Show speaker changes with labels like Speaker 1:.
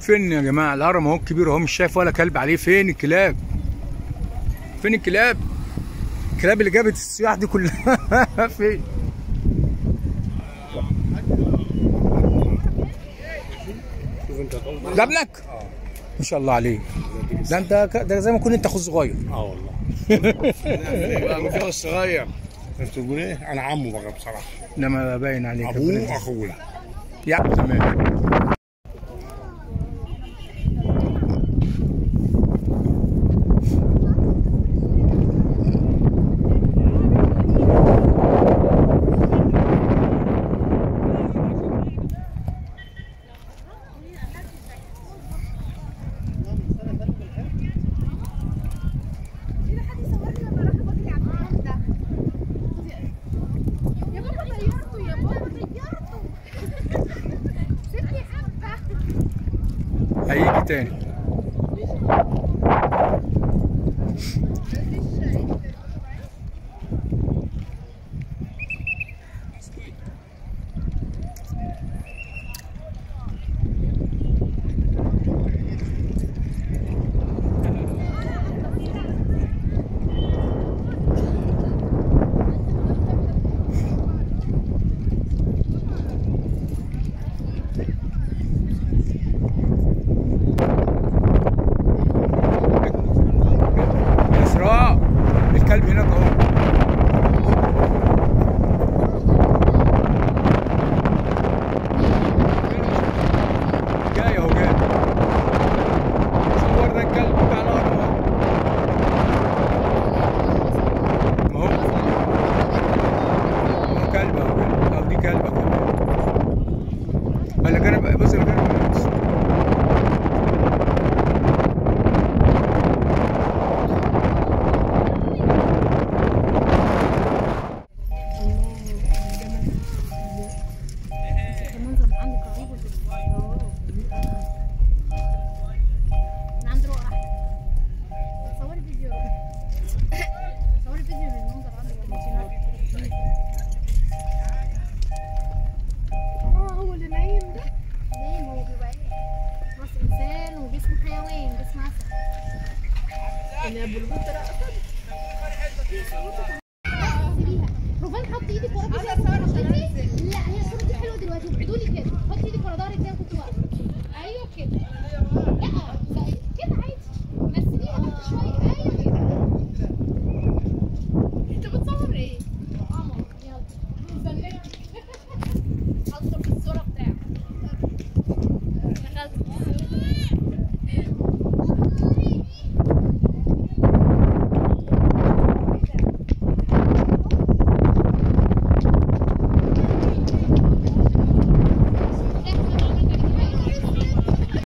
Speaker 1: فين يا جماعه الهرم اهو كبير اهو مش شايف ولا كلب عليه فين الكلاب فين الكلاب الكلاب اللي جابت السياح دي كلها فين
Speaker 2: شوف انت طول
Speaker 1: ده ابنك ما شاء الله عليه ده انت ك- ده زي ما كنت انت اخو صغير
Speaker 2: اه والله بقى من كده الصغير انت تقول ايه انا عمه بقى بصراحه
Speaker 1: انما باين عليك
Speaker 2: ابوه اخوه
Speaker 1: يا تمام
Speaker 3: كده حد يصورني لما اروح بجري على المكان ده يا بابا غيرته يا بابا غيرته سيبني حبه
Speaker 1: هيجي تاني يا اسراء الكلب هناك اهو جاي اهو جاي صورنا الكلب بتاع الهرم اهو ما هو ما هو كلب اهو او دي كلبه كمان انا جانب بص انا جانب بص.
Speaker 3: المنظر من عندك رهيب من عند رؤى احمد صوري فيديو صوري فيديو من المنظر عندك اه هو اللي نايم ده نايم هو بيبقى ايه راس انسان وجسم حيوان جسم عسل اللي ابو البطه روفان حط ايدك ورا بصي لا هي الصوره دي حلوه دلوقتي ابعدوا لي كده حطي ايدك ورا ظهرك زي ما كنت واقفه ايوه كده لا زي كده عادي مثليها تحت شويه ايوه كده انت بتصور ايه؟ قمر يلا استنى